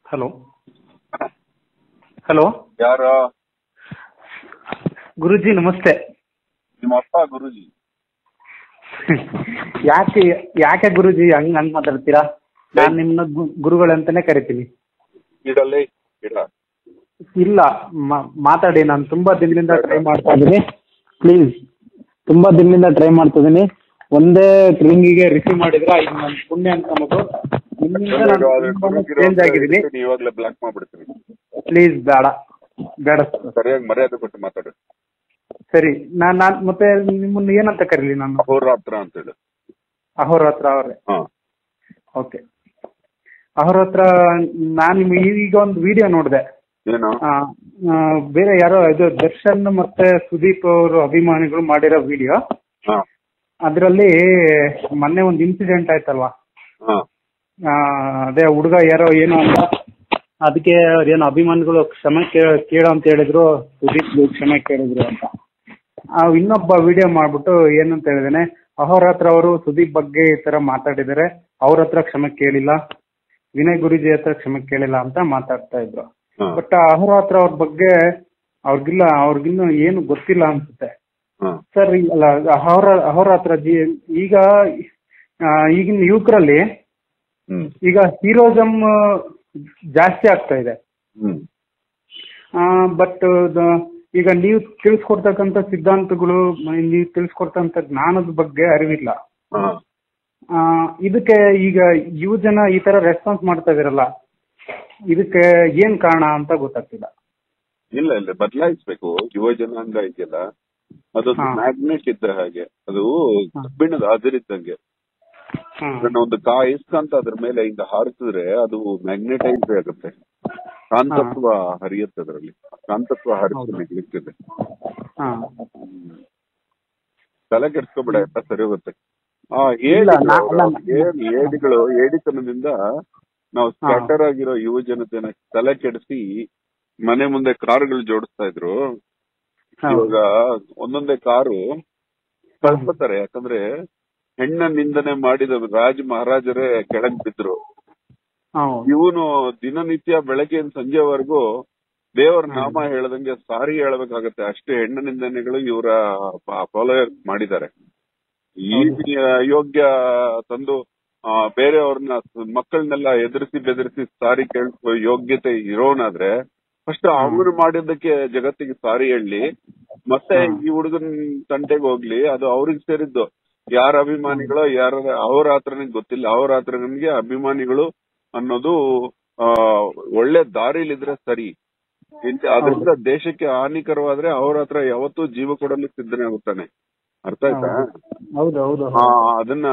Hello hello ಯಾರು ಗುರುಜಿ ನಮಸ್ತೆ ನಿಮ್ಮ ಅಪ್ಪ ಗುರುಜಿ ಯಾಕೆ ಯಾಕೆ ಗುರುಜಿ ಹಂಗ್ ಹಂಗ್ ಮಾತಾಡ್ತೀರಾ ನಾನು ನಿಮ್ಮನ್ನ ಗು- ಗುರುಗಳಂತಾನೆ ಕರಿತೀನಿ ಇಡಲ್ಲಿ ಇಡ ಇಲ್ಲ ಮಾ- ಮಾತಾಡಿ ನಾನು ತುಂಬಾ ದಿನದಿಂದ ಟ್ರೈ ಮಾಡ್ತಾ ಇದ್ದೀನಿ ಪ್ಲೀಸ್ ತುಂಬಾ ದಿನದಿಂದ ಟ್ರೈ ಮಾಡ್ತಾ ಇದ್ದೀನಿ ಒಂದೇ ರಿಂಗಿಗೆ ರಿಸೀವ್ ಮಾಡಿದ್ರೆ ಇದು ನನ್ನ ಪುಣ್ಯ ಅನ್ಕೊಬೋದು ನಿಮ್ಮಿಂದ ನಾನು ಚೇಂಜ್ ಆಗಿದ್ದೀನಿ ಇವಾಗಲೇ ಬ್ಲಾಕ್ ಮಾಡ್ಬಿಡ್ತೀನಿ ಪ್ಲೀಸ್ ಬೇಡ ಬೇಡ ಸರಿಯಾಗಿ ಮರ್ಯಾದೆ ಕೊಟ್ಟು ಮಾತಾಡು ಸರಿ ನಾನು ನಾನು ಮತ್ತೆ ನಿಮ್ಮನ್ನ ಏನಂತ ಕರೀಲಿ ನಾನು ಅಹೋರಾತ್ರ ಅಂತ ಹೇಳು ಅಹೋರಾತ್ರ ಅವರೇ ಹಾ ಓಕೆ ಅಹೋರಾತ್ರ ನಾನು ನಿಮ್ಗೆ ಈಗ ಒಂದು ವಿಡಿಯೋ ನೋಡಿದೆ ಏನು ಬೇರೆ ಯಾರೋ ಇದು ದರ್ಶನ್ ಮತ್ತೆ ಸುದೀಪ್ ಅವರು ಅಭಿಮಾನಿಗಳು ಮಾಡಿರೋ ವಿಡಿಯೋ ಹಾ ಅದರಲ್ಲಿ ಮೊನ್ನೆ ಒಂದು ಇನ್ಸಿಡೆಂಟ್ ಆಯ್ತಲ್ವಾ ಹಾ ಆ, ಅದೇ ಹುಡುಗ ಯಾರೋ ಏನೋ ಅಂತ ಅದಕ್ಕೆ ಏನೋ ಅಭಿಮಾನಿಗಳು ಕ್ಷಮೆ ಕೇ- ಕೇಳು ಅಂತ ಹೇಳಿದ್ರು ಸುದೀಪ್ ಕ್ಷಮೆ ಕೇಳಿದ್ರು ಅಂತ ಆ, ಇನ್ನೊಬ್ಬ ವಿಡಿಯೋ ಮಾಡ್ಬಿಟ್ಟು ಏನಂತ ಹೇಳಿದಾನೆ ಅಹೋರಾತ್ರ ಅವರು ಸುದೀಪ್ ಬಗ್ಗೆ ಈ ತರ ಮಾತಾಡಿದ್ದಾರೆ ಅವ್ರ ಹತ್ರ ಕ್ಷಮೆ ಕೇಳಿಲ್ಲ ವಿನಯ್ ಗುರುಜಿ ಹತ್ರ ಕ್ಷಮೆ ಕೇಳಿಲ್ಲ ಅಂತ ಮಾತಾಡ್ತಾ ಇದ್ರು ಹಾ ಬಟ್ ಅಹೋರಾತ್ರ ಅವ್ರ ಬಗ್ಗೆ ಅವ್ರಿಗಿಲ್ಲ ಅವ್ರಿಗಿನ್ನೂ ಏನು ಗೊತ್ತಿಲ್ಲ ಅನ್ಸುತ್ತೆ ಹಾ ಸರ್ ಅಲ್ಲ ಅಹೋರ ಅಹೋರಾತ್ರ ಜಿ ಈಗ ಆ, ಈಗಿನ ಯುವಕರಲ್ಲಿ ಹ್ಮ್ ಈಗ ಹೀರೋಸಮ್ ಜಾಸ್ತಿ ಆಗ್ತಾ ಇದೆ ಹ್ಮ್ ಬಟ್ ಈಗ ನೀವು ತಿಳಿಸ್ಕೊಡ್ತಕ್ಕಂಥ ಸಿದ್ಧಾಂತಗಳು ಮ- ನೀವು ತಿಳಿಸ್ಕೊಡ್ತಂತ ಜ್ಞಾನದ ಬಗ್ಗೆ ಅರಿವಿಲ್ಲ ಹಾ ಆ, ಇದಕ್ಕೆ ಈಗ ಯುವ ಜನ ಈ ತರ ರೆಸ್ಪಾನ್ಸ್ ಮಾಡ್ತಾ ಇದಾರಲ್ಲ ಇದಕ್ಕೆ ಏನ್ ಕಾರಣ ಅಂತ ಗೊತ್ತಾಗ್ತಿಲ್ಲ ಇಲ್ಲ ಇಲ್ಲ ಬದಲಾಯಿಸ್ಬೇಕು ಯುವ ಜನಾಂಗ ಇದೆಯಲ್ಲ ಅದೊಂದು ಹಾ. ಮ್ಯಾಗ್ನೆಟ್ ಇದ್ದ ಹಾಗೆ ಅದು ಕಬ್ಬಿಣದ ಅದಿರಿದ್ದಂಗೆ ಹ್ಮ್. ಅದನ್ನ ಒಂದು ಕಾಯಿಸ್ಕಂತ ಅದ್ರ ಮೇಲೆ ಹಿಂಗ ಹಾರಿಸಿದ್ರೆ ಅದು ಮ್ಯಾಗ್ನೆಟೈಸ್ ಆಗುತ್ತೆ ಕಾಂತತ್ವ ಹರಿಯುತ್ತೆ ಅದರಲ್ಲಿ ಕಾಂತತ್ವ ಹರಿದು ನಿಗ್ಲಿಕ್ತಿದೆ ಹಾ. ತಲೆ ಕೆಡ್ಸ್ಕೊಬೇಡ ಎಲ್ಲ ಸರಿ ಹೋಗುತ್ತೆ ಆ ಇಲ್ಲ, ಏಡಿಗಳು ನಾ- ಅಲ್ಲ, ನಾ- ಏನ್ ಏಡಿಗಳು ಏಡಿತನದಿಂದ ನಾವು ಸ್ಕ್ಯಾಟರ್ ಆಗಿರೋ ಯುವ ಜನತೆನ ತಲೆ ಕೆಡಿಸಿ ಮನೆ ಮುಂದೆ ಕಾರುಗಳು ಜೋಡಿಸ್ತಾ ಇದ್ರು ಹೌದು. ಇವಾಗ ಒಂದೊಂದೇ ಕಾರು ಕಳ್ಸ್ಕೊತಾರೆ ಯಾಕಂದ್ರೆ ಹೆಣ್ಣ ನಿಂದನೆ ಮಾಡಿದ ರಾಜ ಮಹಾರಾಜರೇ ಕೆಳಗ್ ಬಿದ್ರು ಹೌದು. ಇವನು ದಿನನಿತ್ಯ ಬೆಳಗ್ಗೆಯಿಂದ ಸಂಜೆವರೆಗೂ ದೇವರ ನಾಮ ಹೇಳದಂಗೆ ಸಾರಿ ಹೇಳ್ಬೇಕಾಗತ್ತೆ ಅಷ್ಟೇ ಹೆಣ್ಣು ನಿಂದನೆಗಳು ಇವರ ಫಾಲೋಯರ್ ಮಾಡಿದ್ದಾರೆ ಈ ಯೋಗ್ಯ ತಂದು ಆ, ಬೇರೆಯವ್ರನ್ನ ಮಕ್ಕಳನ್ನೆಲ್ಲ ಎದುರಿಸಿ ಬೆದರಿಸಿ ಸಾರಿ ಕೇಳಿಸೋ ಯೋಗ್ಯತೆ ಇರೋನಾದ್ರೆ ಫಸ್ಟ್ ಅವನು ಮಾಡಿದ್ದಕ್ಕೆ ಜಗತ್ತಿಗೆ ಸಾರಿ ಹೇಳಿ ಮತ್ತೆ ಈ ಹುಡುಗನ್ ತಂಟೆಗೆ ಹೋಗ್ಲಿ ಅದು ಅವ್ರಿಗೆ ಸೇರಿದ್ದು ಯಾರ ಅಭಿಮಾನಿಗಳೋ ಯಾರ ಅವ್ರ ಹತ್ರನಿಗೆ ಗೊತ್ತಿಲ್ಲ ಅವ್ರ ಹತ್ರ ನಮ್ಗೆ ಅಭಿಮಾನಿಗಳು ಅನ್ನೋದು ಆ ಒಳ್ಳೆ ದಾರಿಲಿದ್ರೆ ಸರಿ ಇಂತ- ಅದರಿಂದ ದೇಶಕ್ಕೆ ಹಾನಿಕರವಾದ್ರೆ ಅವ್ರ ಹತ್ರ ಯಾವತ್ತೂ ಜೀವ ಕೊಡಲು ಸಿದ್ಧನೇ ಆಗುತ್ತಾನೆ ಅರ್ಥ ಆಯ್ತಾ ಹೌದು ಹೌದು ಆ, ಅದನ್ನ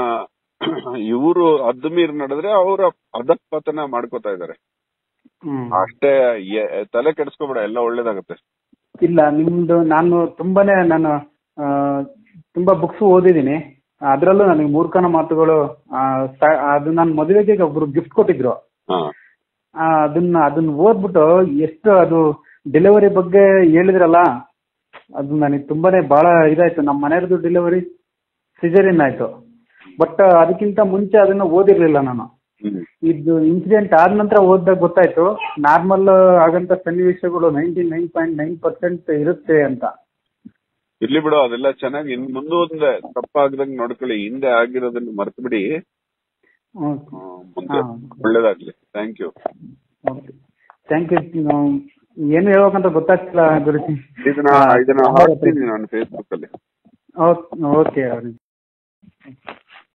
ಇವರು ಅದ್ದು ಮೀರಿ ನಡೆದ್ರೆ ಅವರ ಅಧಪತನ ಮಾಡ್ಕೋತಾ ಇದಾರೆ ಹ್ಮ್. ಅಷ್ಟೇ ಎ- ತಲೆ ಕೆಡಿಸ್ಕೊಬೇಡ ಎಲ್ಲ ಒಳ್ಳೇದಾಗತ್ತೆ ಇಲ್ಲ ನಿಮ್ದು ನಾನು ತುಂಬಾನೇ ನಾನು ಆ, ತುಂಬಾ ಬುಕ್ಸ್ ಓದಿದ್ದೀನಿ ಅದರಲ್ಲೂ ನನಗೆ ಮೂರ್ಖನ ಮಾತುಗಳು ಆ, ಸ- ಅದು ನನ್ನ ಮದುವೆಗೆ ಒಬ್ರು ಗಿಫ್ಟ್ ಕೊಟ್ಟಿದ್ರು ಹಾ ಆ, ಅದನ್ನ ಅದನ್ನ ಓದ್ಬಿಟ್ಟು ಎಷ್ಟು ಅದು ಡೆಲಿವರಿ ಬಗ್ಗೆ ಹೇಳಿದ್ರಲ್ಲ ಅದು ನನಗೆ ತುಂಬಾನೇ ಬಹಳ ಇದಾಯ್ತು ನಮ್ಮ ಮನೆಯವ್ರದ್ದು ಡೆಲಿವರಿ ಸಿಜರಿನ್ ಆಯ್ತು ಬಟ್ ಅದಕ್ಕಿಂತ ಮುಂಚೆ ಅದನ್ನ ಓದಿರ್ಲಿಲ್ಲ ನಾನು ಹ್ಮ್ ಇದು ಇನ್ಸಿಡೆಂಟ್ ಆದ ನಂತರ ಓದಿದಾಗ ಗೊತ್ತಾಯ್ತು ನಾರ್ಮಲ್ ಆಗಂತ ಸನ್ನಿವೇಶಗಳು ninety nine point nine percent ಇರುತ್ತೆ ಅಂತ ಇರ್ಲಿ ಬಿಡು ಅದೆಲ್ಲ ಚೆನ್ನಾಗಿ ಇನ್ ಮುಂದೆ ತಪ್ಪಾಗ್ದಂಗ್ ನೋಡ್ಕೊಳ್ಳಿ ಹಿಂದೆ ಆಗಿರೋದನ್ನ ಮರ್ತು ಬಿಡಿ ಹ್ಮ್. ಮುಂದೆ ಹಾ. ಒಳ್ಳೇದಾಗ್ಲಿ thank you okay thank you ಏನು ಹೇಳ್ಬೇಕಂತ ಗೊತ್ತಾಗ್ತಿಲ್ಲ ಗುರುಜಿ ಇದನ್ನ ಇದನ್ನ ಹಾಕ್ತೀನಿ ನಾನು ಫೇಸ್ಬುಕ್ ಅಲ್ಲಿ ಓಕೆ ಓಕೆ